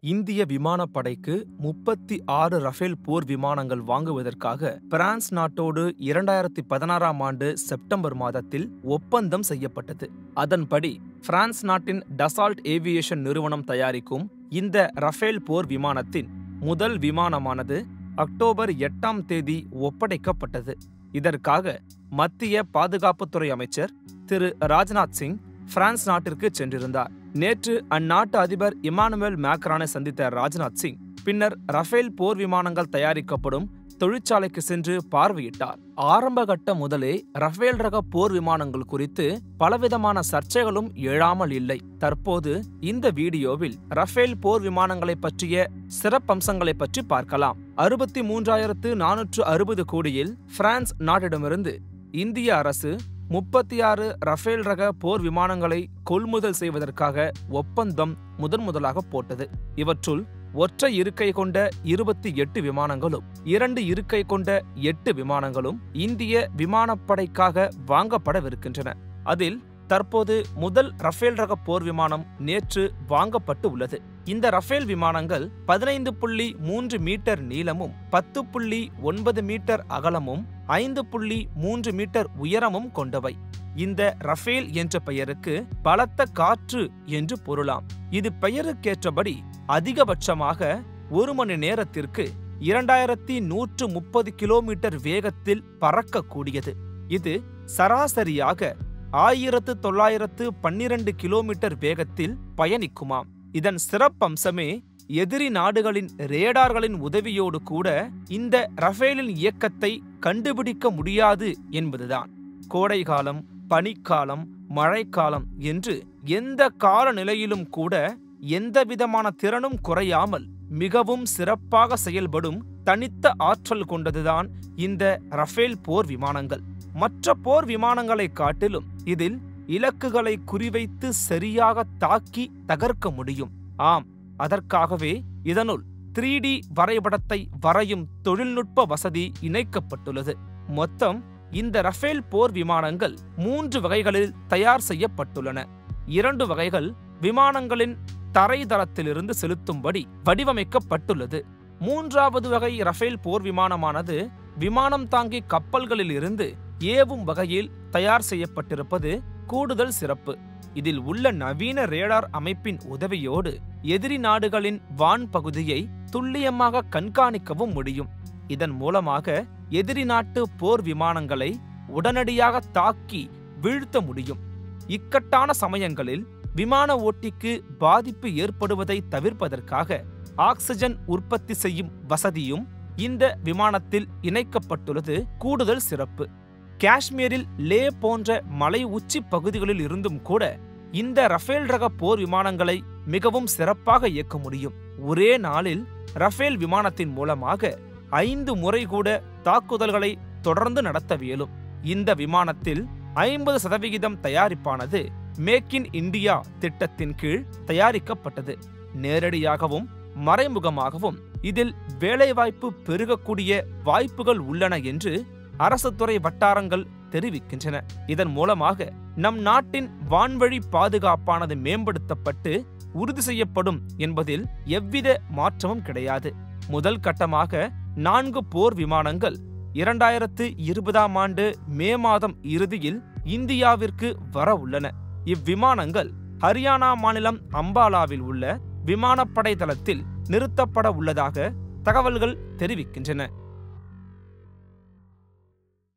இந்திய விமானப்படைக்கு முப்பத்தி ஆறு ரஃபேல் போர் விமானங்கள் வாங்குவதற்காக பிரான்ஸ் நாட்டோடு இரண்டாயிரத்தி பதினாறாம் ஆண்டு செப்டம்பர் மாதத்தில் ஒப்பந்தம் செய்யப்பட்டது அதன்படி பிரான்ஸ் நாட்டின் டசால்ட் ஏவியேஷன் நிறுவனம் தயாரிக்கும் இந்த ரஃபேல் போர் விமானத்தின் முதல் விமானமானது அக்டோபர் எட்டாம் தேதி ஒப்படைக்கப்பட்டது இதற்காக மத்திய பாதுகாப்புத்துறை அமைச்சர் திரு ராஜ்நாத் சிங் பிரான்ஸ் நாட்டிற்கு சென்றிருந்தார் நேற்று அந்நாட்டு அதிபர் இமானுவேல் மேக்ரானை சந்தித்த ராஜ்நாத் சிங் பின்னர் ரஃபேல் போர் விமானங்கள் தயாரிக்கப்படும் தொழிற்சாலைக்கு சென்று பார்வையிட்டார் ஆரம்பகட்ட முதலே ரஃபேல் ரக போர் விமானங்கள் குறித்து பலவிதமான சர்ச்சைகளும் எழாமல் இல்லை தற்போது இந்த வீடியோவில் ரஃபேல் போர் விமானங்களை பற்றிய சிறப்பம்சங்களை பற்றி பார்க்கலாம் அறுபத்தி மூன்றாயிரத்து நானூற்று அறுபது கோடியில் பிரான்ஸ் நாட்டிடமிருந்து இந்திய அரசு முப்பத்தி ஆறு ரஃபேல் ரக போர் விமானங்களை கொள்முதல் செய்வதற்காக ஒப்பந்தம் முதன் முதலாக போட்டது இவற்றுள் ஒற்றை இருக்கை கொண்ட இருபத்தி எட்டு விமானங்களும் இரண்டு இருக்கை கொண்ட எட்டு விமானங்களும் இந்திய விமானப்படைக்காக வாங்கப்படவிருக்கின்றன அதில் தற்போது முதல் ரஃபேல் ரக போர் விமானம் நேற்று வாங்கப்பட்டு உள்ளது இந்த ரஃபேல் விமானங்கள் பதினைந்து புள்ளி மூன்று மீட்டர் நீளமும் பத்து புள்ளி ஒன்பது மீட்டர் அகலமும் ஐந்து புள்ளி மூன்று மீட்டர் உயரமும் கொண்டவை இந்த ரஃபேல் என்ற பெயருக்கு பலத்த காற்று என்று பொருளாம் இது பெயருக்கேற்றபடி அதிகபட்சமாக ஒரு மணி நேரத்திற்கு இரண்டாயிரத்தி நூற்று முப்பது கிலோமீட்டர் வேகத்தில் பறக்கக்கூடியது இது சராசரியாக ஆயிரத்து தொள்ளாயிரத்து பன்னிரண்டு கிலோமீட்டர் வேகத்தில் பயணிக்குமாம் இதன் சிறப்பம்சமே எதிரி நாடுகளின் ரேடார்களின் உதவியோடு கூட இந்த ரஃபேலின் இயக்கத்தை கண்டுபிடிக்க முடியாது என்பதுதான் கோடைகாலம் பனிக்காலம் மழைக்காலம் என்று எந்த காலநிலையிலும் கூட எந்தவிதமான திறனும் குறையாமல் மிகவும் சிறப்பாக செயல்படும் தனித்த ஆற்றல் கொண்டதுதான் இந்த ரஃபேல் போர் விமானங்கள் மற்ற போர் விமானங்களை காட்டிலும் இதில் இலக்குகளை குறிவைத்து சரியாக தாக்கி தகர்க்க முடியும் ஆம் அதற்காகவே இதனுள் த்ரீ டி வரைபடத்தை வரையும் தொழில்நுட்ப வசதி இணைக்கப்பட்டுள்ளது மொத்தம் இந்த ரஃபேல் போர் விமானங்கள் மூன்று வகைகளில் தயார் செய்யப்பட்டுள்ளன இரண்டு வகைகள் விமானங்களின் தரைதளத்திலிருந்து செலுத்தும்படி வடிவமைக்கப்பட்டுள்ளது மூன்றாவது வகை ரஃபேல் போர் விமானமானது விமானம் தாங்கி கப்பல்களில் இருந்து ஏவும் வகையில் தயார் செய்யப்பட்டிருப்பது கூடுதல் சிறப்பு இதில் உள்ள நவீன ரேடார் அமைப்பின் உதவியோடு எதிரி நாடுகளின் வான் பகுதியை துல்லியமாக கண்காணிக்கவும் முடியும் இதன் மூலமாக எதிரி நாட்டு போர் விமானங்களை உடனடியாக தாக்கி வீழ்த்த முடியும் இக்கட்டான சமயங்களில் விமான ஓட்டிக்கு பாதிப்பு ஏற்படுவதை தவிர்ப்பதற்காக ஆக்சிஜன் உற்பத்தி செய்யும் வசதியும் இந்த விமானத்தில் இணைக்கப்பட்டுள்ளது கூடுதல் சிறப்பு காஷ்மீரில் லே போன்ற மலை உச்சி பகுதிகளில் இருந்தும் கூட இந்த ரஃபேல் ரக போர் விமானங்களை மிகவும் சிறப்பாக இயக்க முடியும் ஒரே நாளில் ரஃபேல் விமானத்தின் மூலமாக ஐந்து முறை கூட தாக்குதல்களை தொடர்ந்து நடத்த இயலும் இந்த விமானத்தில் ஐம்பது சதவிகிதம் தயாரிப்பானது மேக் இன் இந்தியா திட்டத்தின் கீழ் தயாரிக்கப்பட்டது நேரடியாகவும் மறைமுகமாகவும் இதில் வேலைவாய்ப்பு பெருகக்கூடிய வாய்ப்புகள் உள்ளன என்று அரசு துறை வட்டாரங்கள் தெரிவிக்கின்றன இதன் மூலமாக நம் நாட்டின் வான்வழி பாதுகாப்பானது மேம்படுத்தப்பட்டு உறுதி செய்யப்படும் என்பதில் எவ்வித மாற்றமும் கிடையாது முதல் கட்டமாக நான்கு போர் விமானங்கள் இரண்டாயிரத்து இருபதாம் ஆண்டு மே மாதம் இறுதியில் இந்தியாவிற்கு வர உள்ளன இவ்விமானங்கள் ஹரியானா மாநிலம் அம்பாலாவில் உள்ள விமானப்படை தளத்தில் நிறுத்தப்பட உள்ளதாக தகவல்கள் தெரிவிக்கின்றன